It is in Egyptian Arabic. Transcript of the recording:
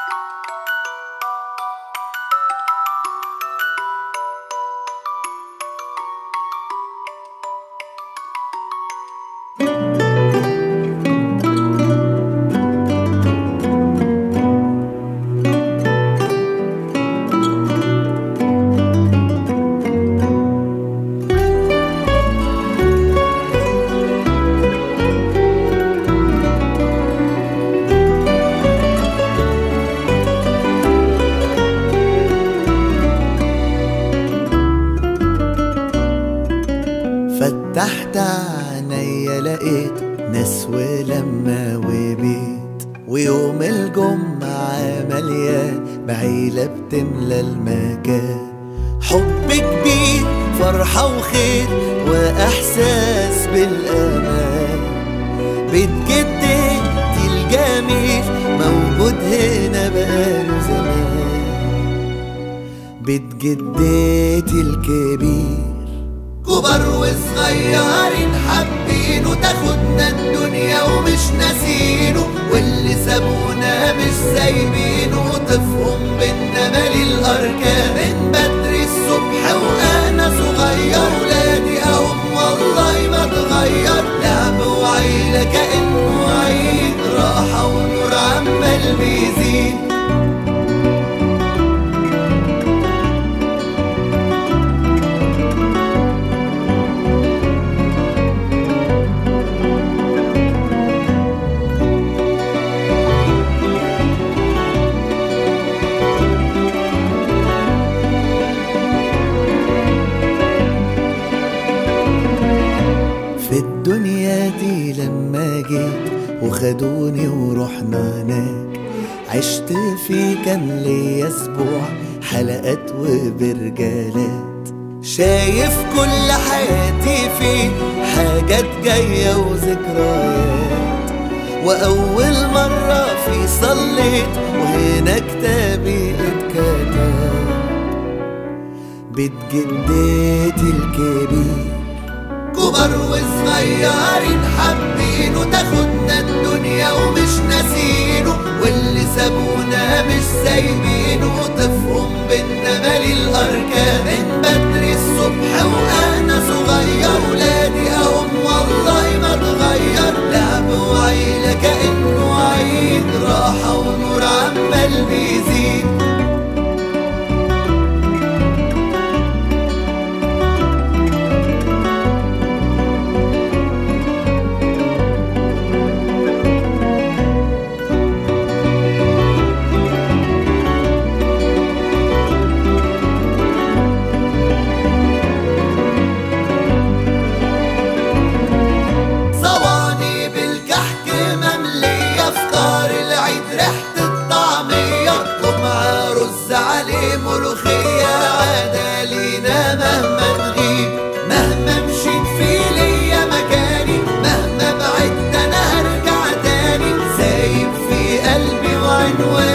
فتحت عينيا لقيت ناس ولما وبيت ويوم الجمعة مليان بعيلة بتملى المكان حب كبير فرحة وخير وإحساس بالأمان بيت جدتي الجميل موجود هنا بقاله زمان بيت جدتي الكبير كبر وصغيرين حابينه تاخدنا الدنيا ومش ناسينه واللي سابونا مش سايبينه طفهم بينا مالي الاركان من بدري الصبح وانا صغير ولادي اهم والله ما اتغير لعب وعيلة كأنه عيد راحة ونور عمال بيزيد في الدنيا دي لما جيت وخدوني ورحنا هناك عشت فيه كان ليا اسبوع حلقات وبرجالات شايف كل حياتي فيه حاجات جاية وذكريات وأول مرة في صليت وهنا كتابي اتكتب بيت جدتي الكبير كبر وصغيرين حابينه تاخدنا الدنيا ومش ناسينه واللي سابونا مش سايبينه طفهم بينا مالي الاركان من بدري الصبح وانا صغير ولادي اهم والله ما اتغير لعب وعيلة كأنه عيد راحة ونور عمال بيزيد صواني بالكحك مملية فطار العيد ريحة الطعمية ومع رز عليه ملوخية عادة لينا مهما نغيب مهما مشيت في ليا مكاني مهما بعدت انا هرجع تاني سايب في قلبي وعنواني